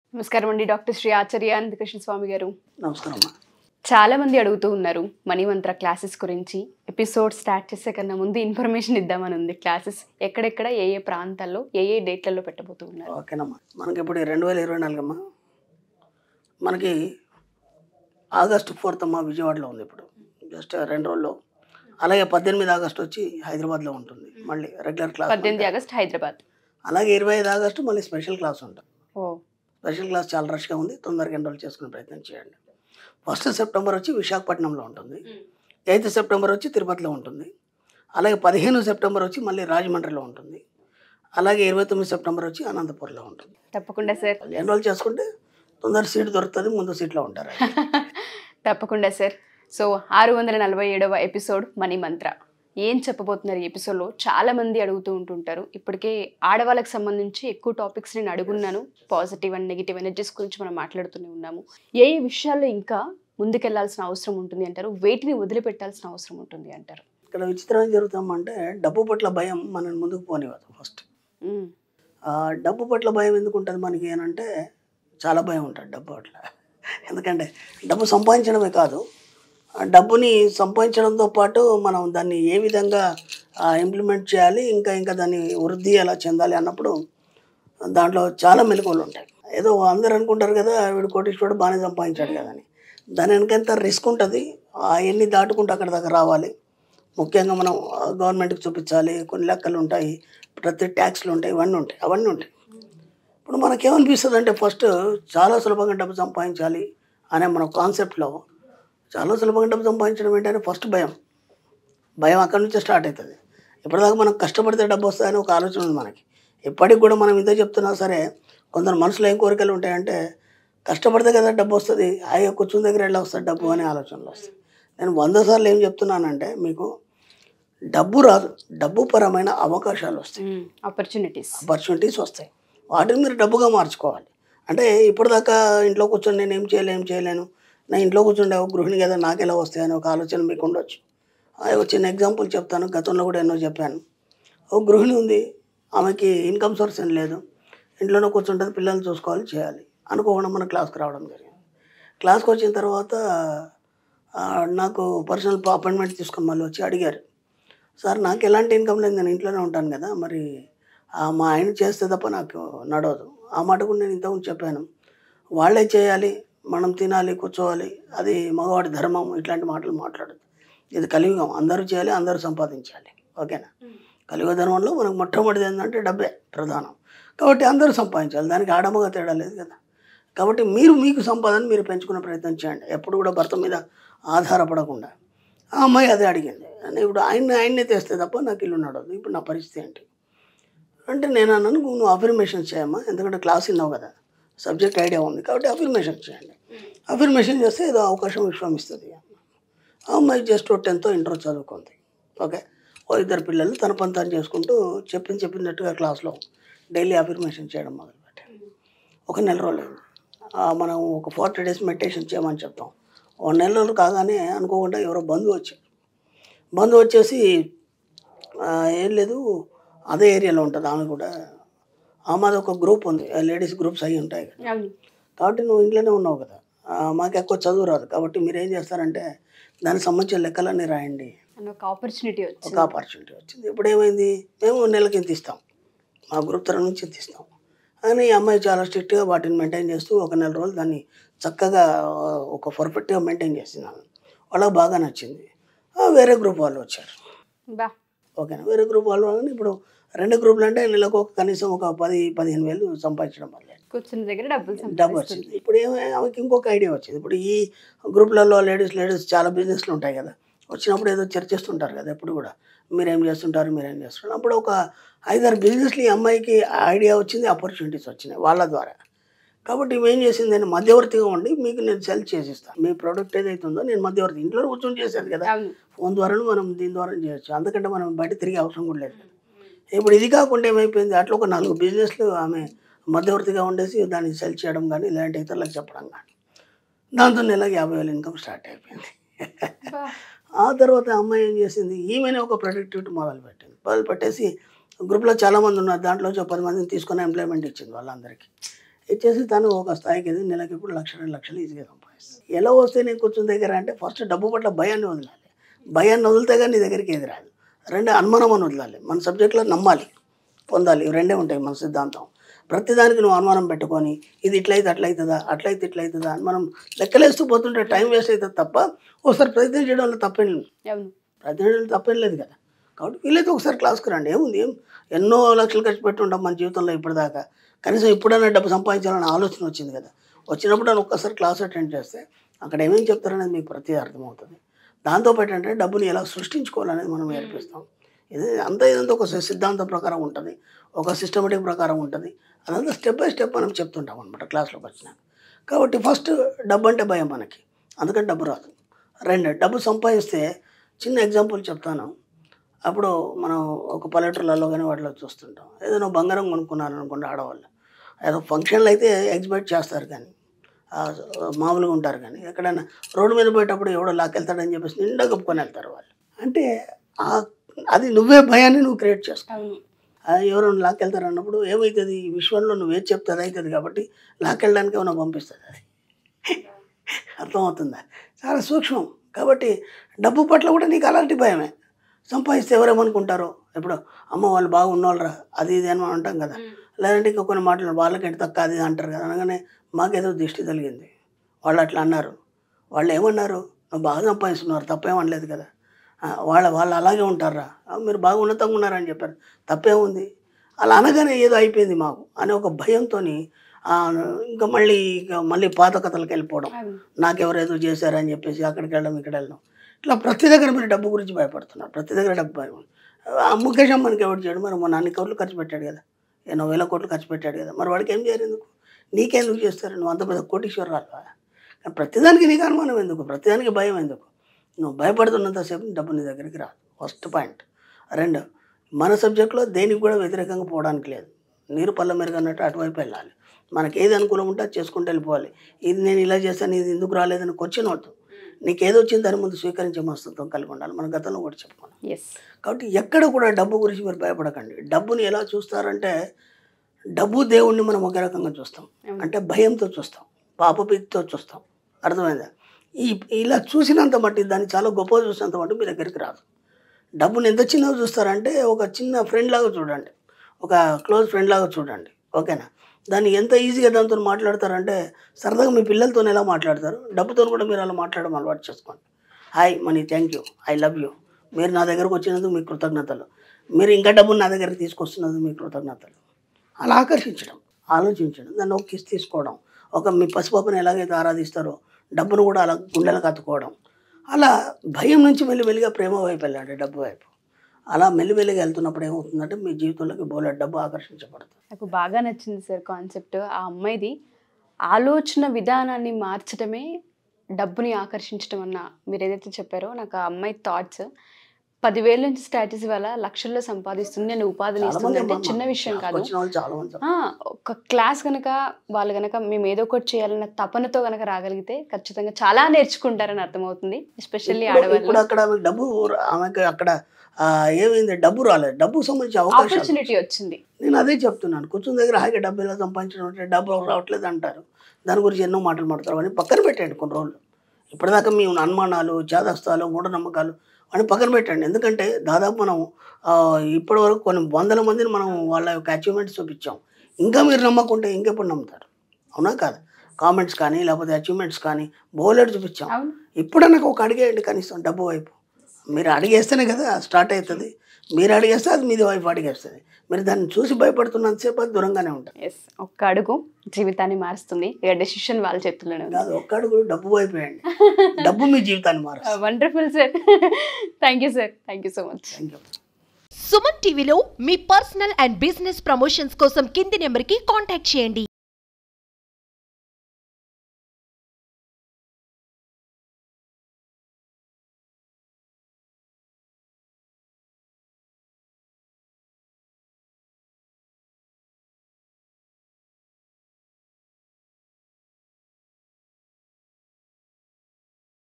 నమస్కారం అండి డాక్టర్ శ్రీ ఆచార్య అనంతకృష్ణ స్వామి గారు నమస్కారం అమ్మా చాలా మంది అడుగుతూ ఉన్నారు మణిమంత్ర క్లాసెస్ గురించి ఎపిసోడ్ స్టార్ట్ చేసే కన్నా ముందు ఇన్ఫర్మేషన్ ఇద్దామని ఉంది క్లాసెస్ ఎక్కడెక్కడ ఏ ఏ ప్రాంతాల్లో ఏ ఏ డేట్లలో పెట్టబోతూ ఉన్నారు ఓకేనమ్మా మనకి ఇప్పుడు రెండు వేల ఇరవై నాలుగు అమ్మా మనకి ఆగస్టు ఫోర్త్ అమ్మా విజయవాడలో ఉంది ఇప్పుడు జస్ట్ రెండు రోజుల్లో అలాగే పద్దెనిమిది ఆగస్టు వచ్చి హైదరాబాద్లో ఉంటుంది మళ్ళీ రెగ్యులర్ క్లాస్ పద్దెనిమిది ఆగస్ట్ హైదరాబాద్ అలాగే ఇరవై ఐదు ఆగస్టు మళ్ళీ స్పెషల్ క్లాస్ ఉంటుంది ఓ స్పెషల్ క్లాస్ చాలా రష్గా ఉంది తొందరగా ఎన్రోల్ చేసుకునే ప్రయత్నం చేయండి ఫస్ట్ సెప్టెంబర్ వచ్చి విశాఖపట్నంలో ఉంటుంది ఎయిత్ సెప్టెంబర్ వచ్చి తిరుపతిలో ఉంటుంది అలాగే పదిహేను సెప్టెంబర్ వచ్చి మళ్ళీ రాజమండ్రిలో ఉంటుంది అలాగే ఇరవై తొమ్మిది సెప్టెంబర్ వచ్చి అనంతపూర్లో ఉంటుంది తప్పకుండా సార్ ఎన్రోల్ చేసుకుంటే తొందర సీట్ దొరుకుతుంది ముందు సీట్లో ఉంటారు తప్పకుండా సార్ సో ఆరు వందల నలభై ఏడవ ఎపిసోడ్ మణిమంత్ర ఏం చెప్పబోతున్నారు ఈ ఎపిసోడ్లో చాలా మంది అడుగుతూ ఉంటుంటారు ఇప్పటికే ఆడవాళ్ళకి సంబంధించి ఎక్కువ టాపిక్స్ నేను అడుగున్నాను పాజిటివ్ అండ్ నెగిటివ్ ఎనర్జీస్ గురించి మనం మాట్లాడుతూనే ఉన్నాము ఏ ఏ విషయాల్లో ఇంకా ముందుకెళ్లాల్సిన అవసరం ఉంటుంది అంటారు వేటిని వదిలిపెట్టాల్సిన అవసరం ఉంటుంది అంటారు ఇక్కడ విచిత్రం ఏం జరుగుతామంటే డబ్బు పట్ల భయం మనల్ని ముందుకు పోనివ్వదు ఫస్ట్ మ్మ్. ఆ డబ్బు పట్ల భయం ఎందుకు ఉంటుంది మనకి ఏనంటే చాలా భయం ఉంటుంది డబ్బు పట్ల ఎందుకంటే డబ్బు సంపాదించడమే కాదు ఆ డబ్బుని సంపాదించడంతో పాటు మనం దాన్ని ఏ విధంగా ఇంప్లిమెంట్ చేయాలి ఇంకా ఇంకా దాన్ని వృద్ధి ఎలా చెందాలి అన్నప్పుడు దాంట్లో చాలా మెలకువలు ఉంటాయి ఏదో అందరు అనుకుంటారు కదా వీడు కోటీశ్వరుడు బాగానే సంపాదించాడు కదా అని దాని వెనకంత రిస్క్ ఉంటుంది అవన్నీ దాటుకుంటూ అక్కడ దాకా రావాలి ముఖ్యంగా మనం గవర్నమెంట్కి చూపించాలి కొన్ని లెక్కలు ఉంటాయి ప్రతి ట్యాక్స్లు ఉంటాయి ఇవన్నీ ఉంటాయి అవన్నీ ఉంటాయి ఇప్పుడు మనకేమనిపిస్తుంది అంటే ఫస్ట్ చాలా సులభంగా డబ్బు సంపాదించాలి అనే మన కాన్సెప్ట్లో చాలా సులభంగా డబ్బు సంపాదించడం ఏంటంటే ఫస్ట్ భయం భయం అక్కడి నుంచే స్టార్ట్ అవుతుంది ఇప్పటిదాకా మనం కష్టపడితే డబ్బు వస్తుందని ఒక ఆలోచన ఉంది మనకి ఇప్పటికి కూడా మనం ఇంత చెప్తున్నా సరే కొందరు మనసులో ఏం కోరికలు ఉంటాయంటే కష్టపడితే కదా డబ్బు వస్తుంది హాయిగా కూర్చుని దగ్గర ఎలా వస్తుంది డబ్బు అనే ఆలోచనలు వస్తాయి నేను వంద సార్లు ఏం చెప్తున్నానంటే మీకు డబ్బు రాదు డబ్బు పరమైన అవకాశాలు వస్తాయి మ్మ్. ఆపర్చునిటీస్ ఆపర్చునిటీస్ వస్తాయి వాటిని మీరు డబ్బుగా మార్చుకోవాలి అంటే ఇప్పటిదాకా ఇంట్లో కూర్చొని నేను ఏం చేయలేను ఏం చేయలేను నా ఇంట్లో కూర్చుండే ఒక గృహిణి కదా నాకు ఎలా వస్తాయని ఒక ఆలోచన మీకు ఉండొచ్చు ఆ, ఒక చిన్న ఎగ్జాంపుల్ చెప్తాను గతంలో కూడా ఎన్నో చెప్పాను ఒక గృహిణి ఉంది ఆమెకి ఇన్కమ్ సోర్స్ ఏం లేదు ఇంట్లోనే కూర్చుంటుంది పిల్లల్ని చూసుకోవాలి చేయాలి అనుకోకుండా మన క్లాస్కి రావడం జరిగింది క్లాస్కి వచ్చిన తర్వాత ఆ, నాకు పర్సనల్ అపాయింట్మెంట్ తీసుకొని మళ్ళీ వచ్చి అడిగారు సార్ నాకు ఎలాంటి ఇన్కమ్ లేదు నేను ఇంట్లోనే ఉంటాను కదా మరి ఆ, మా ఆయన చేస్తే తప్ప నాకు నడవదు ఆ మాట కూడా నేను ఇంతకుముందు చెప్పాను వాళ్ళే చేయాలి మనం తినాలి కూర్చోవాలి అది మగవాడి ధర్మం ఇట్లాంటి మాటలు మాట్లాడదు ఇది కలియుగం అందరూ చేయాలి అందరూ సంపాదించాలి ఓకేనా కలియుగ ధర్మంలో మనకు మొట్టమొదటిది ఏంటంటే డబ్బే ప్రధానం కాబట్టి అందరూ సంపాదించాలి దానికి ఆడమగా తేడా లేదు కదా కాబట్టి మీరు మీకు సంపాదన మీరు పెంచుకునే ప్రయత్నం చేయండి ఎప్పుడు కూడా భర్త మీద ఆధారపడకుండా ఆ అమ్మాయి అదే అడిగింది అంటే ఇప్పుడు ఆయన ఆయన్నే తెస్తే తప్ప నాకు ఇల్లు నడవదు ఇప్పుడు నా పరిస్థితి ఏంటి అంటే నేను అన్నాను నువ్వు అఫర్మేషన్ చేయమ్మా ఎందుకంటే క్లాస్ విన్నావు కదా సబ్జెక్ట్ ఐడియా ఉంది కాబట్టి అఫర్మేషన్ చేయండి అఫర్మేషన్ చేస్తే ఏదో అవకాశం విశ్వం ఇస్తుంది ఆ అమ్మాయి జస్ట్ టెన్త్ ఇంటర్ చదువుకుంది ఓకే ఓ ఇద్దరు పిల్లలు తన పని తను చేసుకుంటూ చెప్పింది చెప్పినట్టుగా క్లాస్లో డైలీ అఫర్మేషన్ చేయడం మొదలుపెట్టాను ఒక నెల రోజులు అయింది. ఆ, మనం ఒక ఫార్టీ డేస్ మెడిటేషన్ చేయమని చెప్తాం ఒక నెల రోజులు కాగానే అనుకోకుండా ఎవరో బంధువు వచ్చారు బంధువు వచ్చేసి ఆ, ఏం లేదు అదే ఏరియాలో ఉంటుంది ఆమె కూడా ఆమెది ఒక గ్రూప్ ఉంది లేడీస్ గ్రూప్స్ అవి ఉంటాయి కదా అవును కాబట్టి నువ్వు ఇంట్లోనే ఉన్నావు కదా ఆ, మాకు ఎక్కువ చదువు రాదు కాబట్టి మీరు ఏం చేస్తారంటే దానికి సంబంధించిన లెక్కలన్నీ రాయండి అని ఒక ఆపర్చునిటీ ఒక వచ్చింది ఆపర్చునిటీ వచ్చింది ఇప్పుడు ఏమైంది మేము నెలకి ఇంత ఇస్తాం మా గ్రూప్ తరఫు నుంచి ఇంత ఇస్తాం అని ఈ అమ్మాయి చాలా స్ట్రిక్ట్గా వాటిని మెయింటైన్ చేస్తూ ఒక నెల రోజులు దాన్ని చక్కగా ఆ, ఒక పర్ఫెక్ట్గా మెయింటైన్ చేస్తున్నాను వాళ్ళకి బాగా నచ్చింది ఆ, వేరే గ్రూప్ వాళ్ళు వచ్చారు బా ఓకేనా వేరే గ్రూప్ వాళ్ళు రాగానే ఇప్పుడు రెండు గ్రూపులు అంటే నెలకు ఒక కనీసం ఒక పది పదిహేను వేలు సంపాదించడం వల్లే కూర్చున్న దగ్గర డబ్బులు డబ్బు సంపాదిస్తుంది వచ్చింది ఇప్పుడు ఏమై ఆమెకి ఇంకొక ఐడియా వచ్చింది ఇప్పుడు ఈ గ్రూప్లలో లేడీస్ లేడీస్ చాలా బిజినెస్లు ఉంటాయి కదా వచ్చినప్పుడు ఏదో చర్చిస్తుంటారు కదా ఎప్పుడు కూడా మీరేం చేస్తుంటారు మీరేం చేస్తుంటారు అప్పుడు ఒక ఐదారు బిజినెస్లు ఈ అమ్మాయికి ఐడియా వచ్చింది ఆపర్చునిటీస్ వచ్చినాయి వాళ్ళ ద్వారా కాబట్టి ఏం చేసింది నేను మధ్యవర్తిగా ఉండి మీకు నేను సెల్ చేసిస్తాను మీ ప్రోడక్ట్ ఏదైతే ఉందో నేను మధ్యవర్తి ఇంట్లో కూర్చొని చేసేది కదా అవును ఫోన్ ద్వారాను మనం దీని ద్వారా చేయొచ్చు అందుకంటే మనం బయట తిరిగే అవసరం కూడా లేదు ఇప్పుడు ఇది కాకుండా ఏమైపోయింది అట్లా ఒక నాలుగు బిజినెస్లు ఆమె మధ్యవర్తిగా ఉండేసి దాన్ని సెల్ చేయడం కానీ ఇలాంటి ఇతరులకు చెప్పడం కానీ దాంతో నెలకి యాభై వేలు ఇన్కమ్ స్టార్ట్ అయిపోయింది బా. ఆ తర్వాత ఆ అమ్మాయి ఏం చేసింది ఈమెనే ఒక ప్రొడక్టివిటీ మొదలు పెట్టింది మొదలు పెట్టేసి గ్రూప్లో చాలామంది ఉన్నారు దాంట్లో ఒక పది మందిని తీసుకొని ఎంప్లాయ్మెంట్ ఇచ్చింది వాళ్ళందరికీ ఇచ్చేసి తను ఒక స్థాయికి ఎదిగి నెలకి ఇప్పుడు లక్ష రెండు లక్షలు ఈజీగా సంపాదిస్తాను ఎలా వస్తే నేను కూర్చుని దగ్గర అంటే ఫస్ట్ డబ్బు పట్ల భయాన్ని వదలాలి భయాన్ని వదిలితే కానీ నీ దగ్గరికి ఏది రాదు రెండు అనుమానం అని వదలాలి మన సబ్జెక్ట్లో నమ్మాలి పొందాలి ఇవి రెండే ఉంటాయి మన సిద్ధాంతం ప్రతిదానికి నువ్వు అనుమానం పెట్టుకొని ఇది ఇట్లయితే అట్లయితుందా అట్లయితే ఇట్లయితుందా అని మనం లెక్కలేస్తూ పోతుంటే టైం వేస్ట్ అవుతుంది తప్ప ఒకసారి ప్రయత్నం చేయడం వల్ల తప్పేం లేదు అవును ప్రయత్నం చేయడం తప్పేం లేదు కదా కాబట్టి వీలైతే ఒకసారి క్లాస్కి రండి ఏముంది ఏం ఎన్నో లక్షలు ఖర్చు పెట్టి ఉంటాం మన జీవితంలో ఇప్పటిదాకా కనీసం ఇప్పుడైనా డబ్బు సంపాదించాలనే ఆలోచన వచ్చింది కదా వచ్చినప్పుడు అని ఒక్కసారి క్లాస్ అటెండ్ చేస్తే అక్కడ ఏమేం చెప్తారనేది మీకు ప్రతి అర్థమవుతుంది దాంతో పాటు అంటే డబ్బుని ఎలా సృష్టించుకోవాలనేది మనం నేర్పిస్తాం ఇది అంతా ఇదంతా ఒక సిద్ధాంతం ప్రకారం ఉంటుంది ఒక సిస్టమేటిక్ ప్రకారం ఉంటుంది అదంతా స్టెప్ బై స్టెప్ మనం చెప్తుంటాం అనమాట క్లాస్లోకి వచ్చినాక కాబట్టి ఫస్ట్ డబ్బు అంటే భయం మనకి అందుకని డబ్బు రాదు రెండు డబ్బు సంపాదిస్తే చిన్న ఎగ్జాంపుల్ చెప్తాను అప్పుడు మనం ఒక పల్లెటూర్లలో కానీ వాటిలో చూస్తుంటాం ఏదైనా బంగారం కొనుక్కున్నారు అనుకోండి ఆడవాళ్ళు ఏదో ఫంక్షన్లు అయితే ఎగ్జిబిట్ చేస్తారు కానీ ఆ, మామూలుగా ఉంటారు కానీ ఎక్కడైనా రోడ్డు మీద పోయేటప్పుడు ఎవడో లాక్కెళ్తాడని చెప్పేసి నిండా కప్పుకొని వెళ్తారు వాళ్ళు అంటే ఆ అది నువ్వే భయాన్ని నువ్వు క్రియేట్ చేసుకో అవును ఆ ఎవరైనా లాక్కెళ్తారు అన్నప్పుడు ఏమవుతుంది ఈ విశ్వంలో నువ్వు ఏది చెప్తే అది అవుతుంది కాబట్టి లాక్కెళ్ళడానికి ఏమైనా పంపిస్తుంది అది అర్థమవుతుందా చాలా సూక్ష్మం కాబట్టి డబ్బు పట్ల కూడా నీకు అలాంటి భయమే సంపాదిస్తే ఎవరేమనుకుంటారో ఇప్పుడు అమ్మ వాళ్ళు బాగా ఉన్నోళ్ళరా అది ఇది అని మనం అంటాం కదా లేదంటే ఇంకా కొన్ని మాటలు వాళ్ళకంటే తక్కువ అది ఇది అంటారు కదా అనగానే మాకేదో దిష్టి తగిలింది వాళ్ళు అట్లా అన్నారు వాళ్ళు ఏమన్నారు నువ్వు బాగా సంపాదిస్తున్నారు తప్పేమనలేదు కదా ఆ, వాళ్ళ వాళ్ళు అలాగే ఉంటారా ఆ, మీరు బాగా ఉన్నతంగా ఉన్నారని చెప్పారు తప్పేముంది అలా అనగానే ఏదో అయిపోయింది మాకు అనే ఒక భయంతో ఇంకా మళ్ళీ ఇక మళ్ళీ పాత కథలకు వెళ్ళిపోవడం అవును నాకెవరేదో చేశారని చెప్పేసి అక్కడికి వెళ్ళడం ఇక్కడ వెళ్ళడం ఇట్లా ప్రతి దగ్గర మీరు డబ్బు గురించి భయపడుతున్నారు ప్రతి దగ్గర డబ్బు భయం ఆ ముఖేష్ అమ్మనికి ఎవరు చేయడు మరి మొన్న అన్ని కోట్లు ఖర్చు పెట్టాడు కదా ఎన్నో వేల కోట్లు ఖర్చు పెట్టాడు కదా మరి వాడికి ఏం చేయరు ఎందుకు నీకెందుకు చేస్తారు నువ్వు అంత పెద్ద కోటీశ్వరరాలు కానీ ప్రతిదానికి నీకు అనుమానం ఎందుకు ప్రతిదానికి భయం ఎందుకు నువ్వు భయపడుతున్నంతసేపు డబ్బు నీ దగ్గరికి రాదు ఫస్ట్ పాయింట్ రెండు మన సబ్జెక్ట్లో దేనికి కూడా వ్యతిరేకంగా పోవడానికి లేదు నీరు పళ్ళ మెరుగు అన్నట్టు అటువైపు వెళ్ళాలి మనకి ఏది అనుకూలం ఉంటే అది చేసుకుంటూ వెళ్ళిపోవాలి ఇది నేను ఇలా చేస్తాను ఇది ఎందుకు రాలేదని క్వశ్చన్ వద్దు నీకు ఏదో వచ్చింది దాని ముందు స్వీకరించే మనస్తత్వం కలిగి ఉండాలి మన గతంలో కూడా చెప్పుకున్నాం ఎస్ కాబట్టి ఎక్కడ కూడా డబ్బు గురించి మీరు భయపడకండి డబ్బుని ఎలా చూస్తారంటే డబ్బు దేవుణ్ణి మనం ఒక రకంగా చూస్తాం అంటే భయంతో చూస్తాం పాపభీతితో చూస్తాం అర్థమైందా ఈ ఇలా చూసినంత మట్టి దాన్ని చాలా గొప్పగా చూసినంత మట్టి మీ దగ్గరికి రాదు డబ్బుని ఎంత చిన్నగా చూస్తారంటే ఒక చిన్న ఫ్రెండ్ లాగా చూడండి ఒక క్లోజ్ ఫ్రెండ్ లాగా చూడండి ఓకేనా దాన్ని ఎంత ఈజీగా దాంతో మాట్లాడతారంటే సరదాగా మీ పిల్లలతో ఎలా మాట్లాడతారు డబ్బుతో కూడా మీరు అలా మాట్లాడడం అలవాటు చేసుకోండి hi money thank you I love you మీరు నా దగ్గరకు వచ్చినందుకు మీకు కృతజ్ఞతలు మీరు ఇంకా డబ్బులు నా దగ్గరికి తీసుకొస్తున్నందుకు మీకు కృతజ్ఞతలు అలా ఆకర్షించడం ఆలోచించడం దాన్ని ఒక కిస్ తీసుకోవడం ఒక మీ పసిపాపని ఎలాగైతే ఆరాధిస్తారో డబ్బును కూడా అలా గుండెలకు అత్తుకోవడం అలా భయం నుంచి మెల్లిమెల్లిగా ప్రేమ వైపు వెళ్ళండి డబ్బు వైపు అలా మెల్లిమెల్లిగా వెళ్తున్నప్పుడు ఏమవుతుందంటే మీ జీవితంలోకి బోలే డబ్బు ఆకర్షించబడుతుంది నాకు బాగా నచ్చింది సార్ కాన్సెప్ట్ ఆ అమ్మాయిది ఆలోచన విధానాన్ని మార్చడమే డబ్బుని ఆకర్షించడం అన్న మీరు ఏదైతే చెప్పారో నాకు ఆ అమ్మాయి థాట్స్ పదివేల నుంచి స్టాటస్ వల్ల లక్షల్లో సంపాదిస్తుంది నేను ఉపాధిని చాలా ఇస్తుంది మంది అంటే చిన్న విషయం కాదు వచ్చిన వాళ్ళు చాలా మంది ఆ, ఒక క్లాస్ కనుక వాళ్ళు కనుక మేము ఏదో ఒకటి చేయాలన్న తపనతో కనుక రాగలిగితే ఖచ్చితంగా చాలా నేర్చుకుంటారని అర్థమవుతుంది ఎస్పెషల్లీ ఇప్పుడు- ఆడవాళ్ళు ఇప్పుడు అక్కడ ఆమెకు డబ్బు రా- ఆమెకి అక్కడ ఆ, ఏమైంది డబ్బు రాలేదు డబ్బు సంబంధించి అవకాశాలు ఆపర్చునిటీ వచ్చింది నేను అదే చెప్తున్నాను కూర్చుని దగ్గర హాయిగా డబ్బు ఎలా సంపాదించడం అంటే డబ్బు రావట్లేదు అంటారు దాని గురించి ఎన్నో మాటలు మాడతారు అని పక్కన పెట్టండి కొన్ని రోజులు ఇప్పటిదాకా మీ అనుమానాలు జాదస్తాలు మూఢనమ్మకాలు అని పక్కన పెట్టండి ఎందుకంటే దాదాపు మనం ఆ, ఇప్పటి వరకు కొన్ని వందల మందిని మనం వాళ్ళ యొక్క అచీవ్మెంట్స్ చూపించాం ఇంకా మీరు నమ్మకుంటే ఇంకెప్పుడు నమ్ముతారు అవునా కాదు కామెంట్స్ కానీ లేకపోతే అచీవ్మెంట్స్ కానీ బోలెడ్ చూపించాం అవును ఇప్పుడన్నా ఒక అడిగేయండి కనీసం డబ్బు వైపు మీరు అడిగేస్తేనే కదా స్టార్ట్ అవుతుంది మీరు అడిగేస్తే అది మీది వైపు అడిగేస్తుంది మీరు దాన్ని చూసి భయపడుతున్నంతసేపు అది దూరంగానే ఉంటుంది ఎస్ ఒక్క అడుగు జీవితాన్ని మారుస్తుంది ఇక డెసిషన్ వాళ్ళ చేతుల్లోనే ఉంది కాదు ఒక్క అడుగు డబ్బు వైపు వేయండి డబ్బు మీ జీవితాన్ని మారుస్తుంది wonderful sir thank you sir thank you so much thank you Suman టీవీలో మీ పర్సనల్ అండ్ బిజినెస్ ప్రమోషన్స్ కోసం కింది నెంబర్కి కాంటాక్ట్ చేయండి